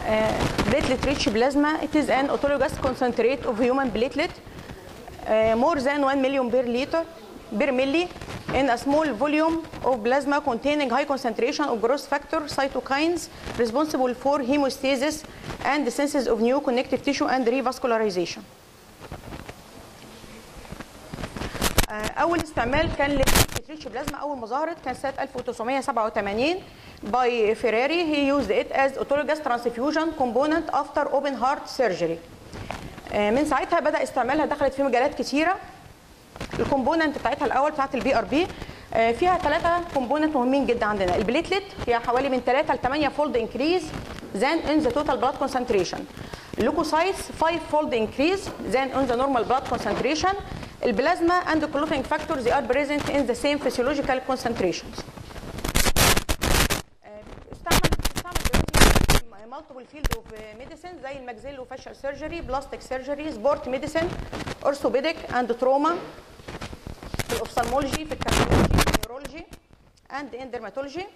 platelet rich plasma it is an autologous concentrate of human platelet uh, more than 1 million per liter per milli in a small volume of plasma containing high concentration of growth factor cytokines responsible for hemostasis and the synthesis of new connective tissue and revascularization. آه، اول استعمال كان للريتش بلازما اول ما ظهرت كان سنه 1987 باي فيراري هي يوزد ات از autologous transfusion component after open heart surgery آه، من ساعتها بدا استعمالها دخلت في مجالات كتيره الكومبوننت بتاعتها الاول بتاعت البي ار بي فيها ثلاثه كومبوننت مهمين جدا عندنا البليتلت فيها حوالي من 3 ل 8 فولد انكريز than in the total blood concentration leukocytes 5 fold increase than on the normal blood concentration البلازما and the clotting factors they are present in the same physiological concentrations آه، استعمل استعمل دلوقتي multiple field of medicine زي الماكسيلو فاشل سيرجري بلاستيك سيرجري سبورت ميديسن اورثوبيديك اند تروما في الاوفثالمولوجي في الكارديولوجي في النيورولوجي اند ان ديرماتولوجي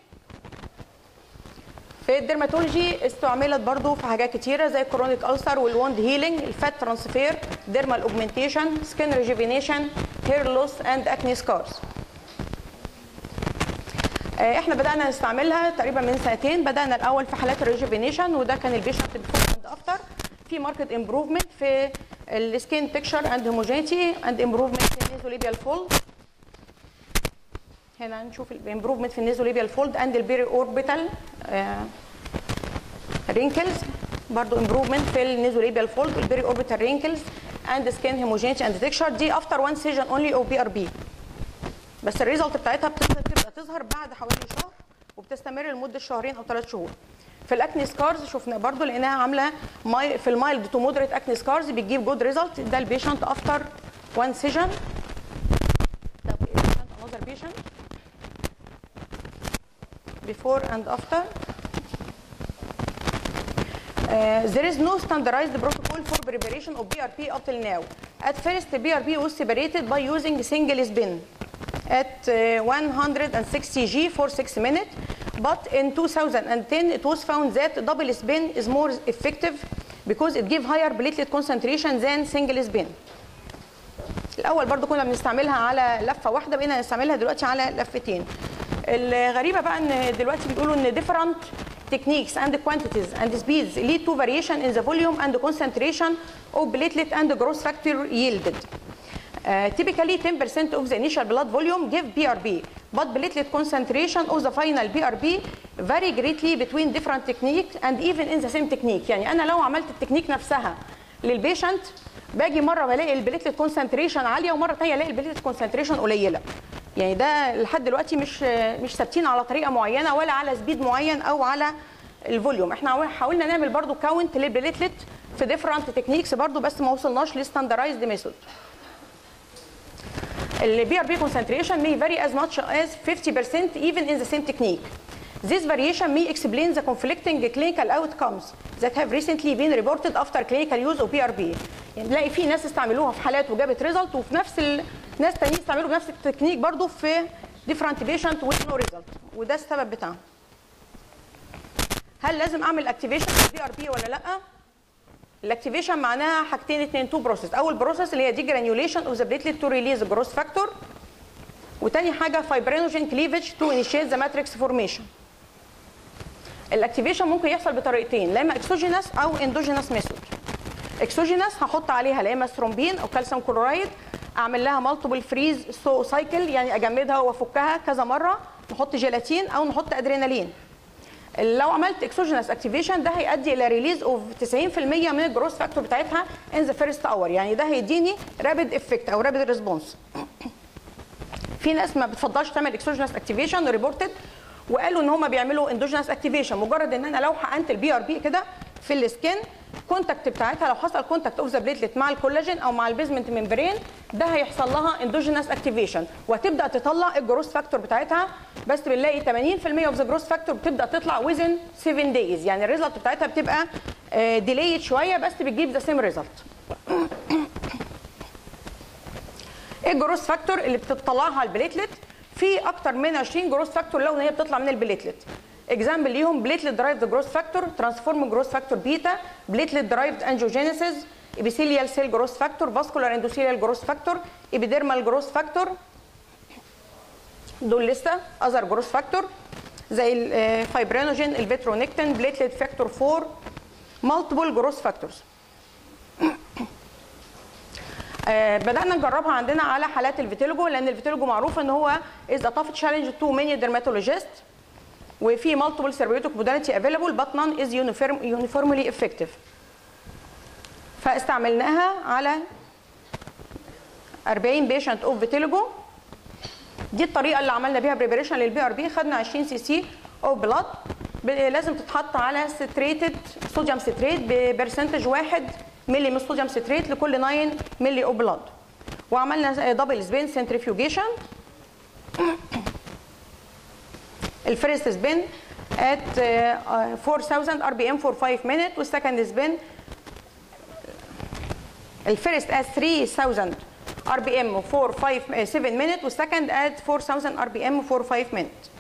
في الديرماتولوجي استعملت برضو في حاجات كتيره زي الكرونيك ألسر والوند هيلينج الفات ترانسفير ديرمال اوجمنتيشن سكين ريجيفينيشن هير لوس اند اكني سكارز احنا بدانا نستعملها تقريبا من سنتين بدانا الاول في حالات الريجيفينيشن وده كان البيشنت بيفور اند افتر في ماركت امبروفمنت في السكين بيكتشر اند هوموجينيتي اند امبروفمنت في النيزوليبيال فولد هنا نشوف الامبروفمنت في النيزوليبيال فولد اند البيري اوربيتال رينكلز برضو امبروفمنت في النيزوليبيال فولد والبيري اوربيتال رينكلز اند سكين هيموجينيتي اند تكشر دي افتر وان سيجن اونلي او بي ار بي بس الريزلت بتاعتها بتبدا تبدا تظهر بعد حوالي شهر وبتستمر لمده شهرين او ثلاث شهور في الاكني سكارز شفنا برضو لقيناها عامله ماي في المايلد تو مودريت اكني سكارز بتجيب جود ريزلت ده البيشنت افتر وان سيجن ده another patient before and after Uh, there is no standardized protocol for preparation of BRP up till now. At first, the BRP was separated by using a single spin at uh, 160 G for 6 minutes. But in 2010, it was found that double spin is more effective because it gives higher platelet concentration than single spin. الأول برضو كنا بنستعملها على لفة واحدة بقينا نستعملها دلوقتي على لفتين. الغريبة بقى إن دلوقتي بيقولوا إن different techniques and quantities and speeds lead to variation in the volume and concentration of platelet and growth factor yielded. Uh, typically 10% of the initial blood volume give BRB, but platelet concentration of the final BRB vary greatly between different techniques and even in the same technique. يعني أنا لو عملت التكنيك نفسها للبيشنت باجي مرة بلاقي البليتلت كونسنتريشن عالية ومرة تانية الاقي البليتلت كونسنتريشن قليلة. يعني ده لحد دلوقتي مش مش ثابتين على طريقه معينه ولا على سبيد معين او على الفوليوم احنا حاولنا نعمل برضو كاونت للبليتلت في ديفرنت تكنيكس برضو بس ما وصلناش لستاندرايزد ميثود البي ار بي concentration may vary as much as 50% even in the same technique This variation may explain the conflicting clinical outcomes that have recently been reported after clinical use of PRP. يعني نلاقي في ناس استعملوها في حالات وجابت ريزلت وفي نفس ال... ناس تانيين استعملوا بنفس التكنيك برضو في different patient with no result وده السبب بتاعه. هل لازم اعمل اكتيفيشن في البي ار بي ولا لا؟ الاكتيفيشن معناها حاجتين اتنين تو بروسيس، اول بروسيس اللي هي دي جرانيوليشن اوف ذا بليتلت تو ريليز جروث فاكتور وتاني حاجه فايبرينوجين كليفج تو انيشيت ذا ماتريكس فورميشن. الاكتيفيشن ممكن يحصل بطريقتين لا اما اكسوجينس او اندوجينس ميثود. اكسوجينس هحط عليها لا اما سترومبين او كالسيوم كلورايد اعمل لها مالتيبل فريز سو سايكل يعني اجمدها وافكها كذا مره نحط جيلاتين او نحط ادرينالين. لو عملت اكسوجينس اكتيفيشن ده هيؤدي الى ريليز اوف 90% من الجروث فاكتور بتاعتها ان ذا فيرست اور يعني ده هيديني رابيد افكت او رابيد ريسبونس. في ناس ما بتفضلش تعمل اكسوجينس اكتيفيشن ريبورتد وقالوا ان هم بيعملوا اندوجينس اكتيفيشن مجرد ان انا لو حقنت البي ار بي كده في السكين كونتاكت بتاعتها لو حصل كونتاكت اوف ذا بليتلت مع الكولاجين او مع البيزمنت ممبرين ده هيحصل لها اندوجينس اكتيفيشن وهتبدا تطلع الجروث فاكتور بتاعتها بس بنلاقي 80% اوف ذا جروث فاكتور بتبدا تطلع ويزن 7 دايز يعني الريزلت بتاعتها بتبقى ديليد شويه بس بتجيب ذا سيم ريزلت ايه الجروث فاكتور اللي بتطلعها البليتلت في اكتر من 20 جروث فاكتور لو ان هي بتطلع من البليتلت اكزامبل ليهم بليتلت درايفد جروث فاكتور ترانسفورم جروث فاكتور بيتا بليتلت درايفد انجيوجينيسيس ابيثيليال سيل جروث فاكتور فاسكولار اندوثيليال جروث فاكتور ابيديرمال جروث فاكتور دول لسه اذر جروث فاكتور زي الفايبرينوجين الفيترونكتين بليتلت فاكتور 4 مالتيبل جروث فاكتورز بدانا نجربها عندنا على حالات الفيتيلجو لان الفيتيلجو معروف ان هو از ا tough challenge to many dermatologists وفي multiple therapeutic modality available but none is uniform, uniformly effective فاستعملناها على 40 بيشنت اوف فيتيلجو دي الطريقه اللي عملنا بيها بريبريشن للبي ار بي خدنا 20 سي سي اوف بلاد لازم تتحط على ستريتد صوديوم ستريت ببرسنتج 1 ملي من صوديوم ستريت لكل 9 ملي اوف بلاد وعملنا دبل سبين سنتريفيوجيشن الفيرست سبين at uh, 4000 ار بي ام for 5 minutes والسكند سبين الفيرست at 3000 ار بي ام for 5 7 minutes والسكند at 4000 ار بي ام for 5 minutes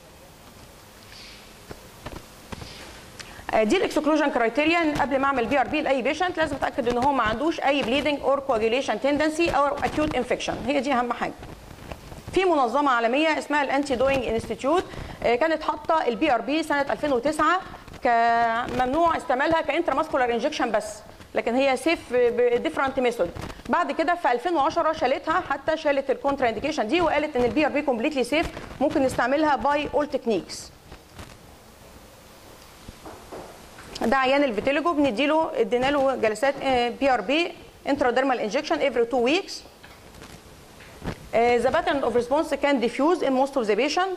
دي الاكسكلوجن كرايتيريا قبل ما اعمل بي ار بي لاي بيشنت لازم اتاكد ان هو ما عندوش اي بليدنج اور كواجيوليشن تندنسي او اكيوت انفكشن هي دي اهم حاجه في منظمه عالميه اسمها الانتي دوينج انستيتيوت كانت حاطه البي ار بي سنه 2009 كممنوع استعمالها كانترا ماسكولار انجكشن بس لكن هي سيف بديفرنت ميثود بعد كده في 2010 شالتها حتى شالت الكونترا انديكيشن دي وقالت ان البي ار بي كومبليتلي سيف ممكن نستعملها باي اول تكنيكس ده عيان الفيتيليجو بنديله ادينا له جلسات بي ار بي انتراديرمال انجكشن افري 2 ويكس the pattern of response can diffuse in most of the patient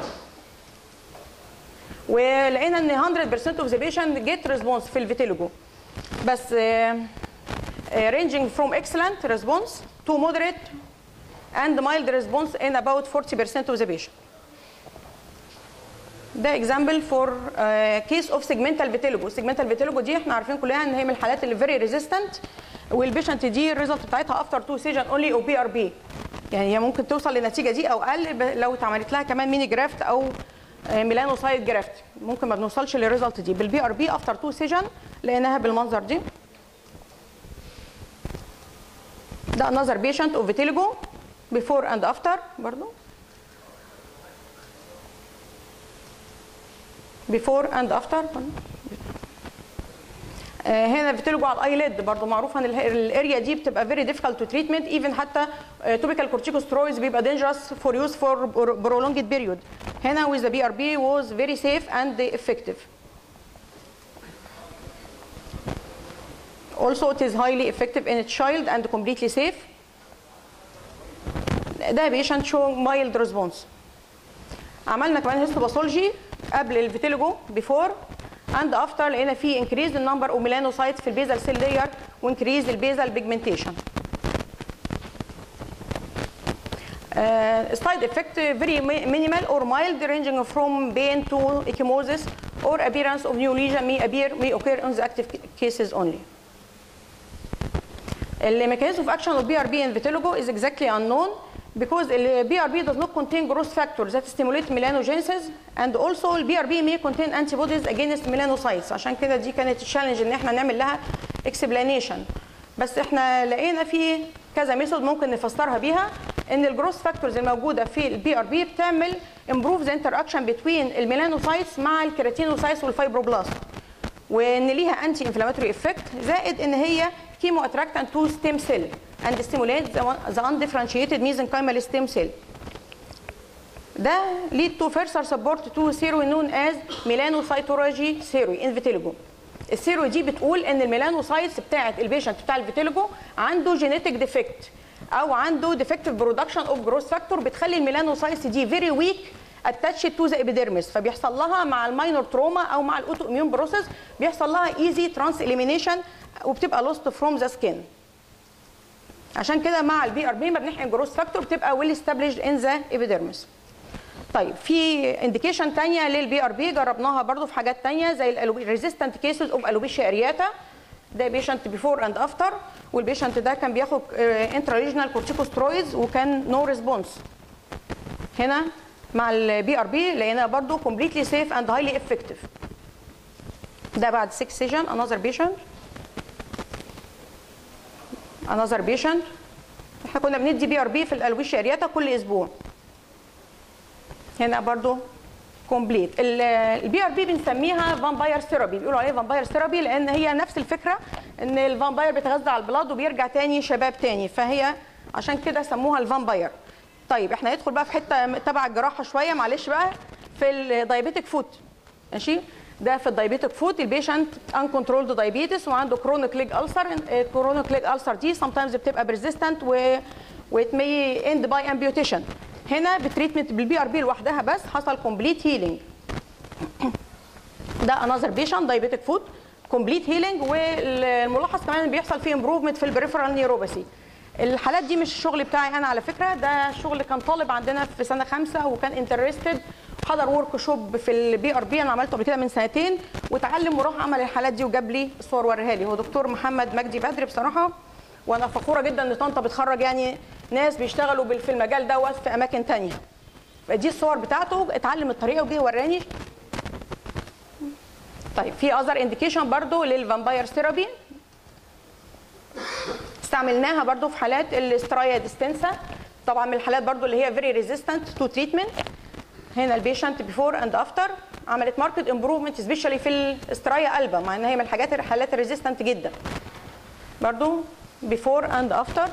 ولقينا ان 100% of the patient get response في الفيتيليجو بس uh, uh, ranging from excellent response to moderate and mild response in about 40% of the patient ده اكزامبل فور كيس اوف سيجمنتال فيتيلوجو السيجمنتال فيتيلوجو دي احنا عارفين كلنا ان هي من الحالات اللي فيري ريزيستنت والبيشنت دي الريزلت بتاعتها افتر تو سيجن اونلي او بي ار بي يعني هي ممكن توصل للنتيجه دي او اقل لو اتعملت لها كمان ميني جرافت او ميلانوسايد جرافت ممكن ما بنوصلش للريزلت دي بالبي ار بي افتر تو سيجن لقيناها بالمنظر دي ده انذر بيشنت اوف فيتيلوجو بيفور اند افتر برضو بيفور اند افتر هنا بتلجوا على الاي ليد برضه معروف ان الاريا دي بتبقى فيري ديفيكالت تو تريتمنت ايفن حتى توبيكال كورتيكوسترويدز بيبقى دينجرس فور يوز فور برولونجد بيريود هنا with the BRB was very safe and effective also it is highly effective in a child and completely safe ده patient show mild response عملنا كمان هيستوباثولوجي قبل الفيتيلوجو بيفور اند افتر لقينا في انكريز النمبر اوف ميلانوسايتس في البيزل سيل لاير وانكريز البيزل بيجمنتيشن سايد افكت فيري مينيمال اور مايلد ranging from pain to ecchymosis or appearance of new lesion may appear may occur in the active cases only. The mechanism of action of BRB in vitiligo is exactly unknown because the BRB does not contain growth factors that stimulate melanogenesis and also the BRB may contain antibodies against melanocytes عشان كده دي كانت التشالنج ان احنا نعمل لها explanation بس احنا لقينا في كذا ميثود ممكن نفسرها بيها ان الجروث فاكتورز الموجوده في البي ار بي بتعمل امبروف ذا انتراكشن بين الميلانوسايتس مع الكيراتينوسايتس والفايبروبلاست وان ليها انتي انفلاماتوري افكت زائد ان هي كيمو اتراكتنت تو ستيم سيل and stimulate the, the undifferentiated mesenchymal stem cell. ده lead to further support to theory known as melanocytology theory in vitiligo. الثيوري دي بتقول ان الميلانوسايتس بتاعت البيشنت بتاع الفيتيليجو عنده جينيتك ديفكت او عنده ديفكتيف برودكشن اوف جروث فاكتور بتخلي الميلانوسايتس دي فيري ويك اتاتش تو ذا ابيديرمس فبيحصل لها مع الماينور تروما او مع الاوتو اميون بروسيس بيحصل لها ايزي ترانس اليمينيشن وبتبقى لوست فروم ذا سكين عشان كده مع البي ار بي ما بنحقن جروث فاكتور بتبقى ويل استابليشد ان ذا ايبيديرمس طيب في انديكيشن ثانيه للبي ار بي جربناها برضو في حاجات ثانيه زي الريزيستنت كيسز اوف الوبيشيا ارياتا ده بيشنت بيفور اند افتر والبيشنت ده كان بياخد انترا ريجنال كورتيكوسترويدز وكان نو no ريسبونس هنا مع البي ار بي لقيناها برضو completely safe and highly effective ده بعد 6 سيجن another patient another patient احنا كنا بندي بي ار بي في الالويش ارياتا كل اسبوع هنا برضو كومبليت البي ار بي بنسميها فامباير ثيرابي بيقولوا عليها فامباير ثيرابي لان هي نفس الفكره ان الفامباير بيتغذى على البلاد وبيرجع تاني شباب تاني فهي عشان كده سموها الفامباير طيب احنا ندخل بقى في حته تبع الجراحه شويه معلش بقى في الدايابيتك فوت ماشي ده في الدايابيتك فوت البيشنت ان كنترولد دايابيتس وعنده كرونيك ليج السر كرونيك ليج السر دي سام تايمز بتبقى بريزيستنت و وات مي اند باي امبيوتيشن هنا بتريتمنت بالبي ار بي لوحدها بس حصل كومبليت هيلينج ده انذر بيشنت دايابيتك فوت كومبليت هيلينج والملاحظ كمان ان بيحصل فيه امبروفمنت في البريفرال نيوروباثي الحالات دي مش الشغل بتاعي انا على فكره ده شغل كان طالب عندنا في سنه خمسه وكان انترستد حضر ورك شوب في البي ار بي انا عملته قبل كده من سنتين وتعلم وراح عمل الحالات دي وجاب لي الصور وريها لي هو دكتور محمد مجدي بدري بصراحه وانا فخوره جدا ان طنطا بتخرج يعني ناس بيشتغلوا بال- في المجال دوت في اماكن تانية دي الصور بتاعته اتعلم الطريقه وجه وراني طيب في اذر انديكيشن برضو للفامباير ثيرابي استعملناها برضو في حالات الاسترايا ديستنسا طبعا من الحالات برضو اللي هي فيري ريزيستنت تو تريتمنت هنا البيشنت بيفور اند افتر عملت ماركت امبروفمنت سبيشالي في الاسترايا البا مع ان هي من الحاجات الحالات الريزيستنت جدا برضو بيفور اند افتر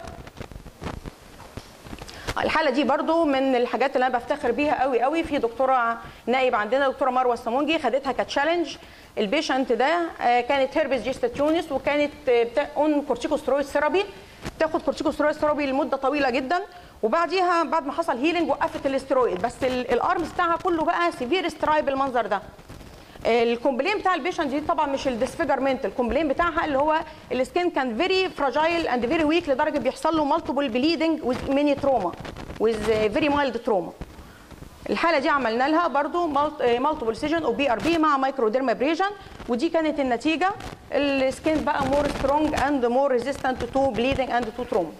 الحاله دي برضو من الحاجات اللي انا بفتخر بيها قوي قوي في دكتوره نائب عندنا دكتوره مروه السمونجي خدتها كتشالنج البيشنت ده آه، كانت هيربس جيستاتيونس وكانت اون كورتيكوسترويد ثيرابي بتاخد كورتيكوسترويد ثيرابي لمده طويله جدا وبعديها بعد ما حصل هيلينج وقفت الاسترويد بس ال- الارمز بتاعها كله بقى سيفير سترايب بالمنظر ده الكومبلين بتاع البيشنت دي طبعا مش الديسفيجرمنت الكومبلين بتاعها اللي هو السكين كان فيري فراجايل اند فيري ويك لدرجه بيحصل له مالتيبل بليدنج وذ ميني تروما وذ فيري مايلد تروما الحاله دي عملنا لها برضو مالتيبل سيجن او بي ار بي مع مايكرو ديرمابريجن ودي كانت النتيجه السكين بقى مور سترونج اند مور ريزيستنت تو بليدنج اند تو تروما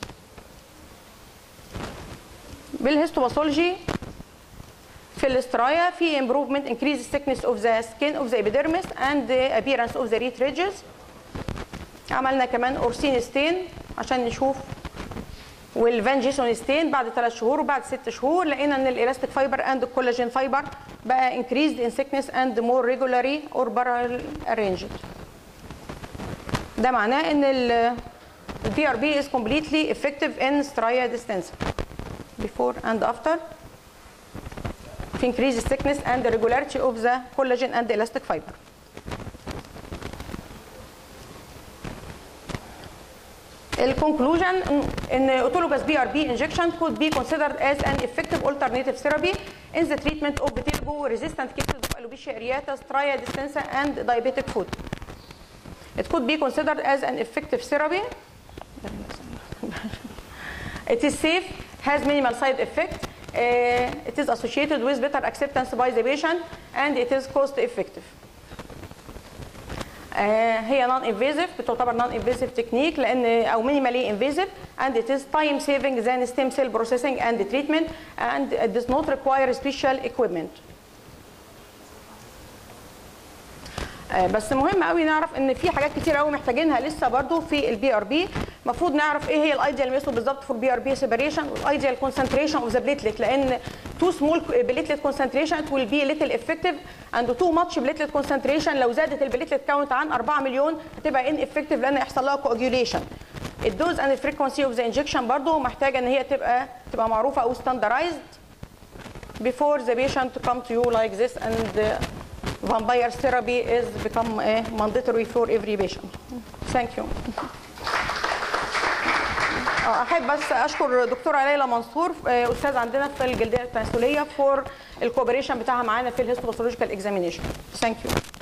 بالهيستوباثولوجي في الاسترايا في improvement increase thickness of the skin of the epidermis and the appearance of the root ridges عملنا كمان اورسين ستين عشان نشوف والفانجيسون ستين بعد ثلاث شهور وبعد ست شهور لقينا ان الالاستيك فايبر اند الكولاجين فايبر بقى increased in thickness and more regularly or parallel arranged ده معناه ان ال PRB is completely effective in striated distance before and after to increase the thickness and the regularity of the collagen and the elastic fiber. الكونكلوجن ان autologous BRB injection could be considered as an effective alternative therapy in the treatment of vitiligo resistant cases of alopecia areata, stria distensa and diabetic foot. It could be considered as an effective therapy. It is safe, has minimal side effect. Uh, it is associated with better acceptance by the patient and it is cost effective. آه، هي نون انفيزيف بتعتبر نون انفيزيف تكنيك لان او مينيمالي انفيزيف and it is time saving than stem cell processing and treatment and it does not require special equipment. آه، بس مهم قوي نعرف ان في حاجات كتير قوي محتاجينها لسه برضو في البي ار بي المفروض نعرف ايه هي الايديال ميثود بالظبط فور بي ار بي سيبريشن والايديال كونسنتريشن اوف ذا بليتلت لان تو سمول بليتلت كونسنتريشن it will be little effective and too much بليتلت كونسنتريشن لو زادت البليتلت كاونت عن 4 مليون هتبقى ان افكتيف لان يحصل لها كواجيوليشن الدوز اند الفريكونسي اوف ذا انجكشن برضو محتاجه ان هي تبقى تبقى معروفه او ستاندرايزد before the patient to come to you like this and uh, vampire therapy is become uh, mandatory for every patient. Thank you. آه، احب بس اشكر دكتوره ليلى منصور آه، استاذ عندنا في الجلديه التناسليه فور الكوبريشن بتاعها معانا في الهيستوباثولوجيكال اكزامينيشن ثانك يو